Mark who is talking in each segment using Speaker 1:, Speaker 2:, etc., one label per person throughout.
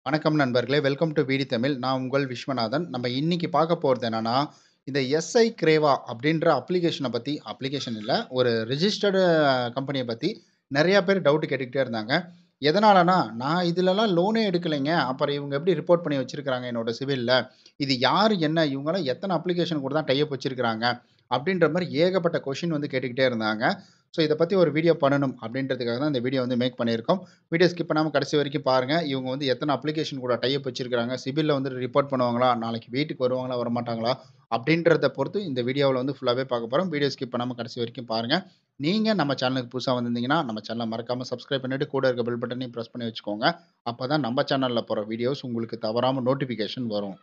Speaker 1: வணக்கம் நண்பர்களே! Welcome to VD Tamil. நான் உங்கள் விஸ்வநாதன். நம்ம இன்னைக்கு பார்க்க போறது என்னன்னா, இந்த எஸ்ஐ கிரேவா அப்படின்ற அப்ளிகேஷன பத்தி அப்ளிகேஷன் இல்ல. ஒரு ரிஜிஸ்டர்டு கம்பெனிய பத்தி நெறைய பேர் டவுட் கேட்டுக்கிட்டே இருந்தாங்க. எதனாலனா, நான் இதுலலாம் லோனே எடுக்கலைங்க. அப்புறம் இவங்க எப்படி ரிப்போர்ட் பண்ணி வச்சிருக்காங்க என்னோட சிபில்ல? இது யாரு? என்ன? இவங்கலாம் எத்தன அப்ளிகேஷன் கூட தான் டை அப் வச்சிருக்காங்க? அப்படின்ற மாரி ஏகப்பட்ட கொஸ்டின் வந்து கேட்டுக்கிட்டே இருந்தாங்க. ஸோ இத பத்தி ஒரு வீடியோ பண்ணணும் அப்படின்றதுக்காக தான் இந்த வீடியோ வந்து மேக் பண்ணியிருக்கோம். வீடியோ ஸ்கிப் பண்ணாம கடைசி வரைக்கும் பாருங்க. இவங்க வந்து எத்தன அப்ளிகேஷன் கூட டை அப் வச்சிருக்காங்க? சிபில்ல வந்து ரிப்போர்ட் பண்ணுவாங்களா? நாளைக்கு வீட்டுக்கு வருவாங்களா? வரமாட்டாங்களா? அப்படின்றத பொறுத்து இந்த வீடியோவுல வந்து ஃபுல்லாவே பார்க்க போறோம். வீடியோ ஸ்கிப் பண்ணாம கடைசி வரைக்கும் பாருங்க. நீங்க நம்ம சேனலுக்கு புதுசா வந்திருந்தீங்கன்னா, நம்ம சேனல மறக்காம சப்ஸ்கிரைப் பண்ணிட்டு கூட இருக்க பெல் பட்டனையும் பிரஸ் பண்ணி வச்சுக்கோங்க. அப்பதான் நம்ம சேனல்ல போடுற வீடியோஸ் உங்களுக்கு தவறாம நோட்டிஃபிகேஷன் வரும்.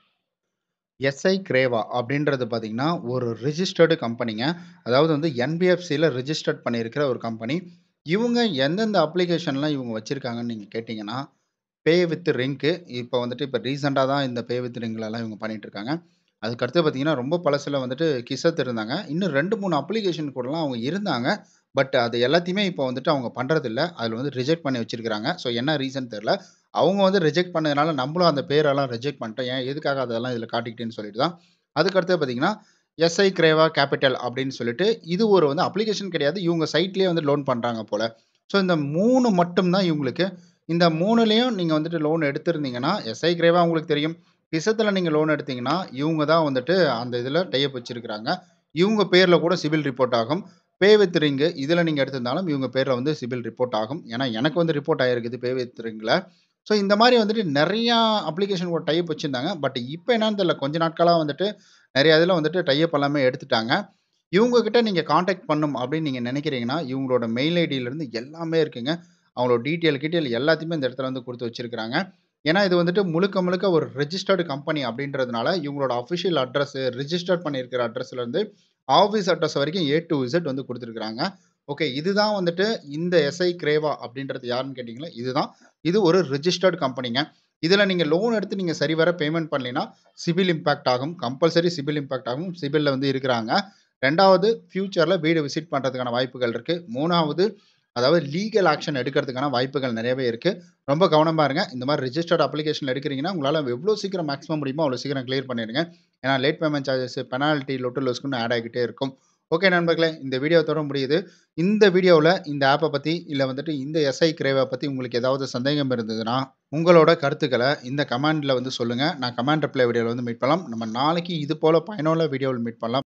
Speaker 1: எஸ்ஐ கிரேவா அப்படின்றது பார்த்தீங்கன்னா, ஒரு ரிஜிஸ்டர்டு கம்பெனிங்க. அதாவது வந்து என்பிஎஃப்சில ரிஜிஸ்டர்ட் பண்ணியிருக்கிற ஒரு கம்பெனி. இவங்க எந்தெந்த அப்ளிகேஷன்லாம் இவங்க வச்சிருக்காங்கன்னு நீங்க கேட்டீங்கன்னா, பே வித் ரிங்க் இப்ப வந்துட்டு இப்ப ரீசென்ட்டா தான் இந்த பே வித் ரிங்லலாம் இவங்க பண்ணிட்டு இருக்காங்க. அதுக்கு அடுத்து பார்த்தீங்கன்னா, ரொம்ப பழசுல வந்துட்டு கிசத் இருந்தாங்க. இன்னும் 2, 3 அப்ளிகேஷன் கூடலாம் அவங்க இருந்தாங்க. பட் அது எல்லாத்தையுமே இப்ப வந்துட்டு அவங்க பண்றதில்ல. அதுல வந்து ரிஜெக்ட் பண்ணி வச்சிருக்காங்க. ஸோ என்ன ரீசன் தெரியல. அவங்க வந்து ரிஜெக்ட் பண்ணதுனால நம்மளும் அந்த பேரெல்லாம் ரிஜெக்ட் பண்ணிட்டோம். ஏன் எதுக்காக அதெல்லாம் இதுல காட்டிக்கிட்டேன்னு சொல்லிட்டு தான். அதுக்கு அடுத்தது பார்த்தீங்கன்னா, எஸ்ஐ கிரேவா கேப்பிட்டல் அப்படின்னு சொல்லிட்டு இது ஒரு வந்து அப்ளிகேஷன் கிடையாது. இவங்க சைட்லயே வந்து லோன் பண்றாங்க போல. ஸோ இந்த 3 மட்டும் தான் இவங்களுக்கு. இந்த 3லயும் நீங்க வந்துட்டு லோன் எடுத்திருந்தீங்கன்னா, எஸ்ஐ கிரேவா உங்களுக்கு தெரியும். கிசத்துல நீங்க லோன் எடுத்தீங்கன்னா, இவங்க தான் வந்துட்டு அந்த இதுல டை அப் வச்சிருக்காங்க. இவங்க பேர்ல கூட சிபில் ரிப்போர்ட் ஆகும். பே வித் ரிங் இதுல நீங்க எடுத்திருந்தாலும் இவங்க பேர்ல வந்து சிபில் ரிப்போர்ட் ஆகும். ஏன்னா எனக்கு வந்து ரிப்போர்ட் ஆயிருக்குது பே வித் ரிங்ல. ஸோ இந்த மாரி வந்துட்டு நெறையா அப்ளிகேஷன் கூட டை அப் வச்சிருந்தாங்க. பட் இப்ப என்னன்னு தெரியல. கொஞ்ச நாட்களா வந்துட்டு நெறைய இதுல வந்துட்டு டை அப் எல்லாமே எடுத்துட்டாங்க. இவங்க கிட்ட நீங்க கான்டாக்ட் பண்ணணும் அப்படின்னு நீங்க நினைக்கிறீங்கன்னா, இவங்களோட மெயில் ஐடியிலருந்து எல்லாமே இருக்குங்க. அவங்களோட டீட்டெயில் கீட்டெயில் எல்லாத்தையுமே இந்த இடத்துல வந்து குடுத்து வச்சிருக்காங்க. ஏன்னா இது வந்துட்டு முழுக்க முழுக்க ஒரு ரிஜிஸ்டர்டு கம்பெனி அப்படின்றதுனால, இவங்களோட அஃபிஷியல் அட்ரஸ் ரிஜிஸ்டர் பண்ணியிருக்கிற அட்ரஸ்லருந்து ஆஃபீஸ் அட்ரஸ் வரைக்கும் ஏ டூ இசட் வந்து குடுத்துருக்காங்க. ஓகே. இதுதான் வந்துட்டு இந்த எஸ்ஐ கிரேவா அப்படின்றது யாருன்னு கேட்டீங்கன்னா, இதுதான். இது ஒரு ரிஜிஸ்டர்டு கம்பெனிங்க. இதுல நீங்க லோன் எடுத்து நீங்க சரிவர பேமெண்ட் பண்ணலைன்னா, சிபில் இம்பாக்ட் ஆகும். கம்பல்சரி சிபில் இம்பாக்ட் ஆகும். சிபில்ல வந்து இருக்கிறாங்க. 2வது ஃபியூச்சர்ல வீடு விசிட் பண்றதுக்கான வாய்ப்புகள் இருக்கு. 3வது அதாவது லீகல் ஆக்ஷன் எடுக்கிறதுக்கான வாய்ப்புகள் நெறையவே இருக்கு. ரொம்ப கவனமா இருங்க. இந்த மாரி ரிஜிஸ்டர்ட் அப்ளிகேஷன்ல எடுக்கிறீங்கன்னா, உங்களால எவ்வளோ சீக்கிரம் மேக்ஸிமம் முடியுமோ அவ்வளோ சீக்கிரம் கிளியர் பண்ணிடுங்க. ஏன்னா லேட் பேமெண்ட் சார்ஜஸ், பெனால்டி, லொட்டு லொஸ்க்குன்னு ஆட் ஆகிக்கிட்டே இருக்கும். ஓகே நண்பர்களே! இந்த வீடியோ இதோட முடியுது. இந்த வீடியோவுல இந்த ஆப்ப பத்தி, இல்ல வந்துட்டு இந்த எஸ்ஐ கிரேவா பத்தி உங்களுக்கு ஏதாவது சந்தேகம் இருந்ததுன்னா, உங்களோட கருத்துக்கள இந்த கமெண்ட்ல வந்து சொல்லுங்க. நான் கமெண்ட் ரிப்ளை வீடியோல வந்து மீட் பண்ணலாம். நம்ம நாளைக்கு இது போல பயனுள்ள வீடியோவில் மீட் பண்ணலாம்.